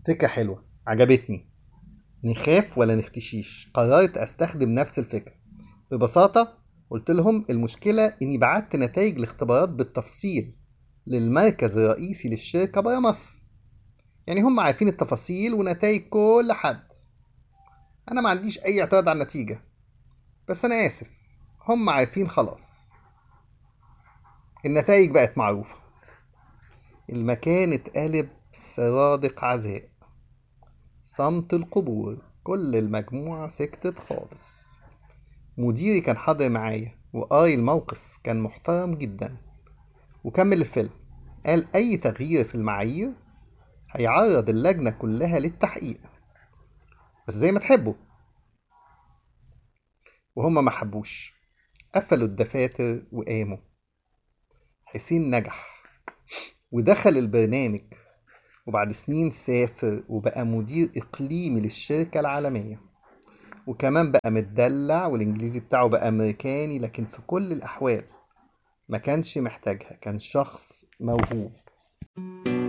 فكرة حلوة عجبتني نخاف ولا نختشيش قررت أستخدم نفس الفكرة ببساطة قلت لهم المشكلة إني بعت نتائج الاختبارات بالتفصيل للمركز الرئيسي للشركة برا مصر يعني هم عارفين التفاصيل ونتائج كل حد أنا ما عنديش أي اعتراض على النتيجة بس أنا آسف هم عارفين خلاص النتائج بقت معروفة المكان اتقلب سرادق عزاء صمت القبور كل المجموعة سكتت خالص مديري كان حاضر معايا وقاري الموقف كان محترم جدا وكمل الفيلم قال أي تغيير في المعايير هيعرض اللجنة كلها للتحقيق بس زي ما تحبوا وهما ما حبوش قفلوا الدفاتر وقاموا حسين نجح ودخل البرنامج وبعد سنين سافر وبقى مدير إقليمي للشركة العالمية وكمان بقى متدلع والإنجليزي بتاعه بقى أمريكاني لكن في كل الأحوال ما كانش محتاجها كان شخص موهوب